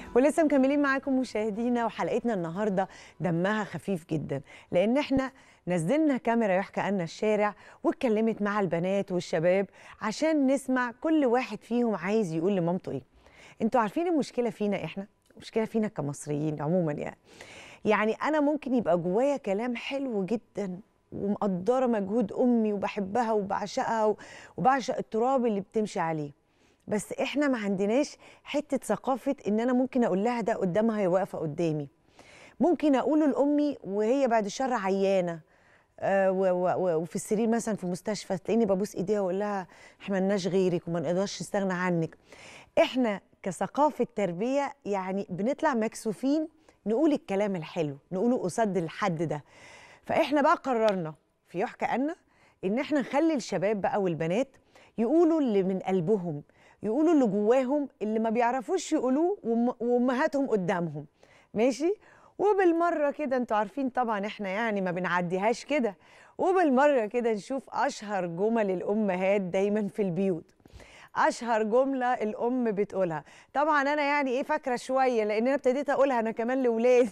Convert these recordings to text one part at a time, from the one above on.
ولسه مكملين معاكم مشاهدينا وحلقتنا النهارده دمها خفيف جدا لان احنا نزلنا كاميرا يحكى عنا الشارع واتكلمت مع البنات والشباب عشان نسمع كل واحد فيهم عايز يقول لمامته ايه انتوا عارفين المشكله فينا احنا المشكله فينا كمصريين عموما يعني يعني انا ممكن يبقى جوايا كلام حلو جدا ومقدره مجهود امي وبحبها وبعشقها و- وبعشق التراب اللي بتمشي عليه بس احنا ما عندناش حته ثقافه ان انا ممكن اقول لها ده قدامها هي واقفه قدامي ممكن اقوله لامي وهي بعد الشر عيانه آه، و- و- و- وفي السرير مثلا في مستشفى تلاقيني ببوس ايديها واقول لها احنا ملناش غيرك وما نقدرش نستغنى عنك احنا كثقافه تربيه يعني بنطلع مكسوفين نقول الكلام الحلو نقوله قصاد الحد ده فاحنا بقى قررنا في يحكى عنا ان احنا نخلي الشباب بقى والبنات يقولوا اللي من قلبهم يقولوا اللي جواهم اللي ما بيعرفوش يقولوه وأم- وامهاتهم قدامهم ماشي وبالمره كده انتوا عارفين طبعا احنا يعني ما بنعديهاش كده وبالمره كده نشوف اشهر جمل الامهات دايما في البيوت اشهر جمله الام بتقولها طبعا انا يعني ايه فاكره شويه لان انا ابتديت اقولها انا كمان لاولادي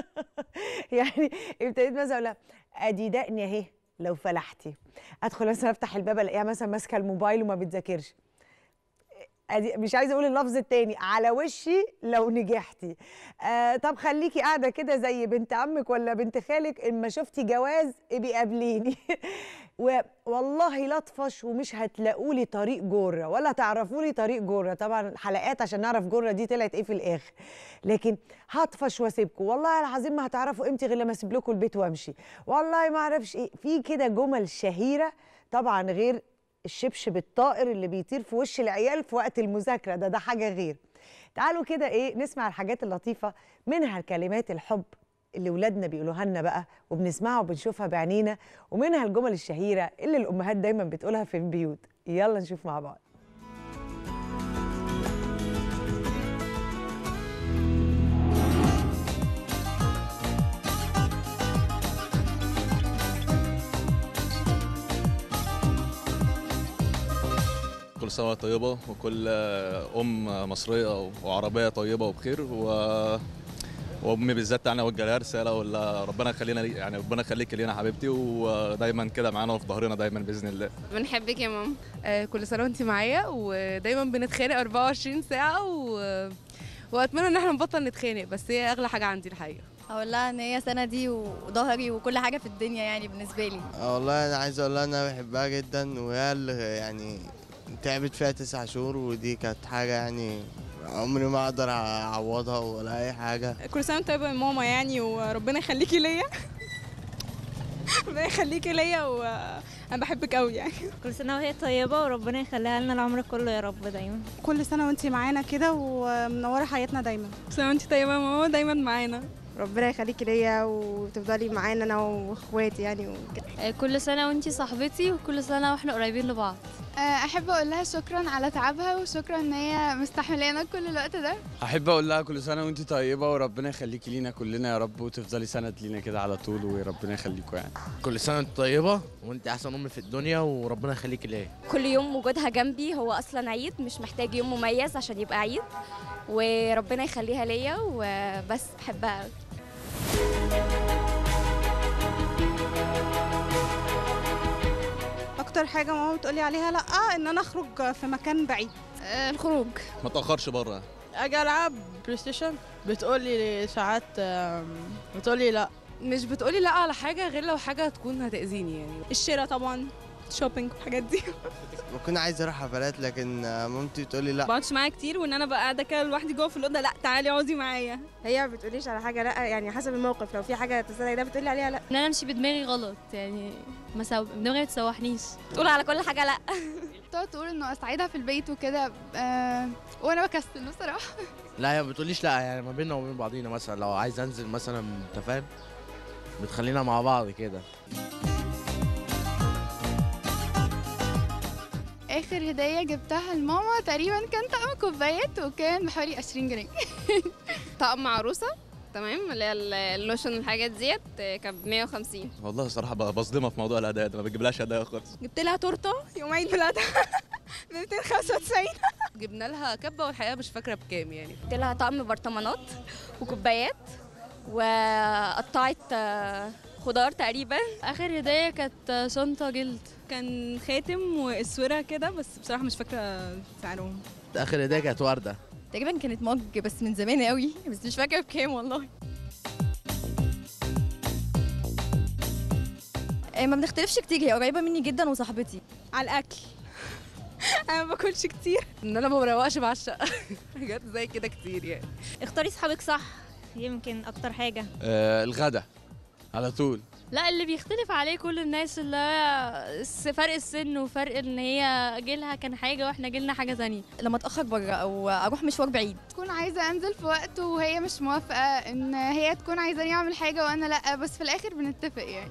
يعني ابتديت مثلا اقول لها ادي دقني اهي لو فلحتي ادخل مثلا افتح الباب الاقيها مثلا ماسكه الموبايل وما بتذاكرش ادي مش عايزه اقول اللفظ التاني على وشي لو نجحتي آه طب خليكي قاعده كده زي بنت عمك ولا بنت خالك اما شفتي جواز ابقي قابليني و- والله لطفش ومش هتلاقوا لي طريق جره ولا تعرفوا لي طريق جره طبعا الحلقات عشان نعرف جره دي طلعت ايه في الاخر لكن هطفش واسيبكم والله العظيم ما هتعرفوا قيمتي غير لما اسيب لكم البيت وامشي والله ما اعرفش ايه في كده جمل شهيره طبعا غير الشبشب الطائر اللي بيطير في وش العيال في وقت المذاكره ده ده حاجه غير تعالوا كده ايه نسمع الحاجات اللطيفه منها كلمات الحب اللي ولادنا بيقولوها لنا بقى وبنسمعها وبنشوفها بعينينا ومنها الجمل الشهيره اللي الامهات دايما بتقولها في البيوت يلا نشوف مع بعض كل سنة وهي طيبة وكل أم مصرية وعربية طيبة وبخير و وأمي بالذات يعني أوجه لها رسالة ولا ربنا يخلينا لي- يعني ربنا يخليك لينا حبيبتي ودايما كده معانا وفي ظهرنا دايما بإذن الله بنحبك يا ماما آه، كل سنه وانت معايا ودايما بنتخانق 24 ساعه و... واتمنى ان احنا نبطل نتخانق بس هي اغلى حاجه عندي الحقيقه اقول لها ان هي سندي وظهري وكل حاجه في الدنيا يعني بالنسبه لي آه والله انا عايز اقول لها ان انا بحبها جدا وهي اللي يعني تعبت فيها تسع شهور ودي كانت حاجه يعني عمري ما اقدر اعوضها ولا اي حاجه كل سنه وانت طيبه يا ماما يعني وربنا يخليكي ليا ربنا يخليكي ليا وانا بحبك قوي يعني كل سنة وهي طيبة وربنا يخليها لنا العمر كله يا رب دايما كل سنة وانتي معانا كده ومنورة حياتنا دايما كل سنه وانت طيبه يا ماما دايما معانا ربنا يخليكي ليا وتفضلي معانا انا واخواتي يعني وكده كل سنه وانتي صاحبتي وكل سنه واحنا قريبين لبعض احب اقول لها شكرا على تعبها وشكرا ان هي مستحملانا كل الوقت ده احب اقول لها كل سنه وانت طيبه وربنا يخليكي لينا كلنا يا رب وتفضلي سند لينا كده على طول وربنا يخليكم يعني كل سنة وانت طيبة وانت أحسن أم في الدنيا وربنا يخليك ليا كل يوم وجودها جنبي هو أصلا عيد مش محتاج يوم مميز عشان يبقى عيد وربنا يخليها ليا وبس بحبها قوي اكتر حاجة ماما بتقولي عليها لا ان انا اخرج في مكان بعيد الخروج ما تأخرش بره اجي العب بلاي ستيشن بتقولي ساعات بتقولي لا مش بتقولي لا على حاجه غير لو حاجه تكون هتاذيني يعني الشراء طبعا شوبينج والحاجات دي بكون عايز اروح حفلات لكن آه، مامتي بتقولي ما لا بقعدش معايا كتير وان انا بقى قاعده كده لوحدي جوه في الاوضه لا تعالي اقعدي معايا هي ما بتقوليش على حاجة لا يعني حسب الموقف لو في حاجة تسألي ده بتقولي عليها لا ان انا امشي بدماغي غلط يعني ما سو... دماغي ما تسوحنيش تقول على كل حاجة لأ تقعد تقول انه اساعدها في البيت وكده آه وانا بكسل بصراحه لا هي ما بتقوليش لا يعني ما بيننا وبين بعضينا مثلا لو عايز أنزل مثلا أنت فاهم بتخلينا مع بعض كده اخر هديه جبتها لماما تقريبا كان طقم كوبايات وكان بحوالي 20 جنيه طقم عروسه تمام اللي هي ال- اللوشن الحاجات ديت آه، كانت ب 150 والله الصراحة بقى بصدمها في موضوع الهدايا ده ما بجيبلهاش هدايا خالص جبت لها تورته يوم عيد ميلادها ب 295 جبنا لها كبه والحقيقه مش فاكره بكام يعني جبت لها طقم برطمانات وكوبايات وقطعت آه، خضار تقريبا اخر هديه كانت شنطه جلد كان خاتم واسوره كده بس بصراحه مش فاكره سعرهم اخر هديه كانت ورده تقريبا كانت مج بس من زمان قوي بس مش فاكره بكام والله آه، ما بنختلفش كتير هي قريبه مني جدا وصاحبتي على الاكل انا ما باكلش كتير ان انا ما بروقش مع الشقه حاجات زي كده كتير يعني اختاري صحابك صح يمكن اكتر حاجه آه الغدا على طول لا اللي بيختلف عليه كل الناس اللي هو الس- فرق السن وفرق ان هي جيلها كان حاجه واحنا جيلنا حاجه تانية لما اتاخر بره او اروح مشوار بعيد تكون عايزه انزل في وقت وهي مش موافقه ان هي تكون عايزاني اعمل حاجه وانا لا بس في الاخر بنتفق يعني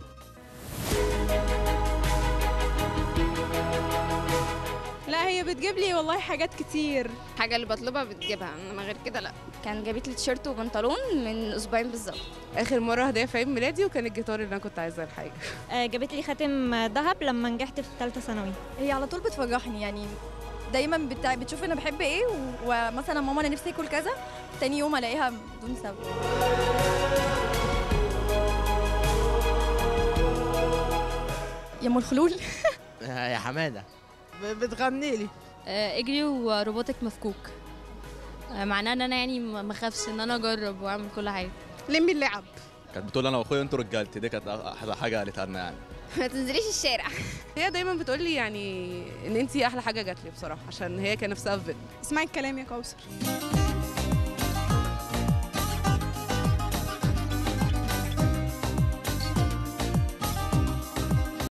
لا هي بتجيب لي والله حاجات كتير الحاجه اللي بطلبها بتجيبها انما غير كده لا كان جابت لي تيشيرت وبنطلون من اسبوعين بالظبط اخر مره هديه في عيد ميلادي وكان الجيتار اللي انا كنت عايزاه الحقيقه آه، جابت لي خاتم ذهب لما نجحت في ثالثه ثانوي هي على طول بتفرحني يعني دايما بتع... بتشوف انا بحب ايه و... ومثلا ماما انا نفسي اكل كذا تاني يوم الاقيها بدون سبب يا ام الخلول يا حماده بتغني لي اجري ورباطك مفكوك آه، معناه ان انا يعني ما ما اخافش ان انا اجرب واعمل كل حاجه لمي اللعب كانت بتقول انا واخويا انتوا رجالتي دي كانت احلى حاجه قالتها لنا يعني ما تنزليش الشارع هي دايما بتقول لي يعني ان انتي احلى حاجه جات لي بصراحه عشان هي كان نفسها في فيلم اسمعي الكلام يا كوثر